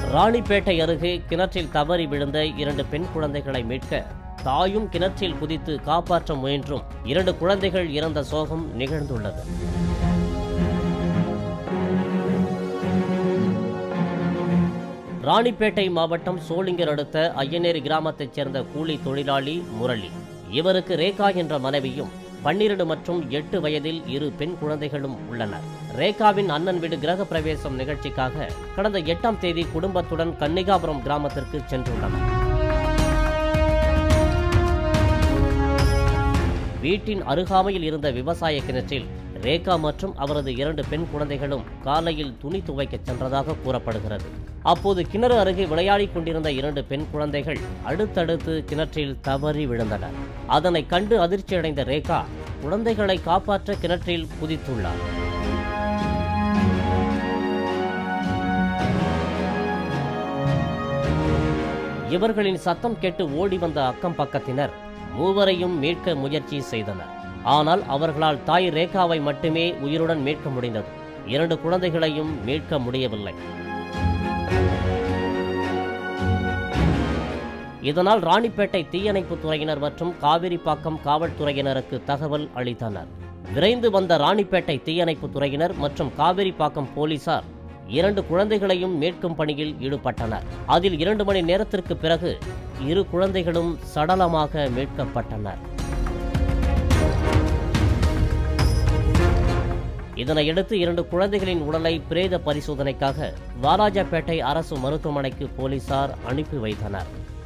ராணிப்பேட்டை அருகே கிணற்றில் தவறி விழுந்த இரண்டு பெண் குழந்தைகளை மீட்க தாயும் கிணற்றில் குதித்து காப்பாற்ற முயன்றும் இரண்டு குழந்தைகள் இறந்த சோகம் நிகழ்ந்துள்ளது ராணிப்பேட்டை மாவட்டம் சோளிங்கர் அடுத்த ஐயனேரி கிராமத்தைச் சேர்ந்த கூலி தொழிலாளி முரளி இவருக்கு ரேகா என்ற மனைவியும் பன்னிரண்டு மற்றும் எட்டு வயதில் இரு பெண் குழந்தைகளும் உள்ளனர் ரேகாவின் அண்ணன் வீடு கிரக பிரவேசம் நிகழ்ச்சிக்காக கடந்த எட்டாம் தேதி குடும்பத்துடன் கன்னிகாபுரம் கிராமத்திற்கு சென்றுள்ளனர் வீட்டின் அருகாமையில் இருந்த விவசாய கிணற்றில் ரேகா மற்றும் அவரது இரண்டு பெண் குழந்தைகளும் காலையில் துணி துவைக்கச் சென்றதாக கூறப்படுகிறது அப்போது கிணறு அருகே விளையாடிக் கொண்டிருந்த இரண்டு பெண் குழந்தைகள் அடுத்தடுத்து கிணற்றில் தவறி விழுந்தனர் அதனை கண்டு அதிர்ச்சியடைந்த ரேகா குழந்தைகளை காப்பாற்ற கிணற்றில் குதித்துள்ளார் இவர்களின் சத்தம் கேட்டு ஓடி வந்த அக்கம் பக்கத்தினர் மூவரையும் மீட்க முயற்சி செய்தனர் ஆனால் அவர்களால் தாய் ரேகாவை மட்டுமே உயிருடன் மீட்க முடிந்தது இரண்டு குழந்தைகளையும் மீட்க முடியவில்லை இதனால் ராணிப்பேட்டை தீயணைப்புத் துறையினர் மற்றும் காவிரிப்பாக்கம் காவல்துறையினருக்கு தகவல் அளித்தனர் விரைந்து வந்த ராணிப்பேட்டை தீயணைப்புத் துறையினர் மற்றும் காவிரிப்பாக்கம் போலீசார் இரண்டு குழந்தைகளையும் மீட்கும் பணியில் ஈடுபட்டனர் அதில் இரண்டு மணி நேரத்திற்கு பிறகு இரு குழந்தைகளும் சடலமாக மீட்கப்பட்டனர் இதனையடுத்து இரண்டு குழந்தைகளின் உடலை பிரேத பரிசோதனைக்காக வாலாஜாப்பேட்டை அரசு மருத்துவமனைக்கு போலீசார் அனுப்பி வைத்தனர்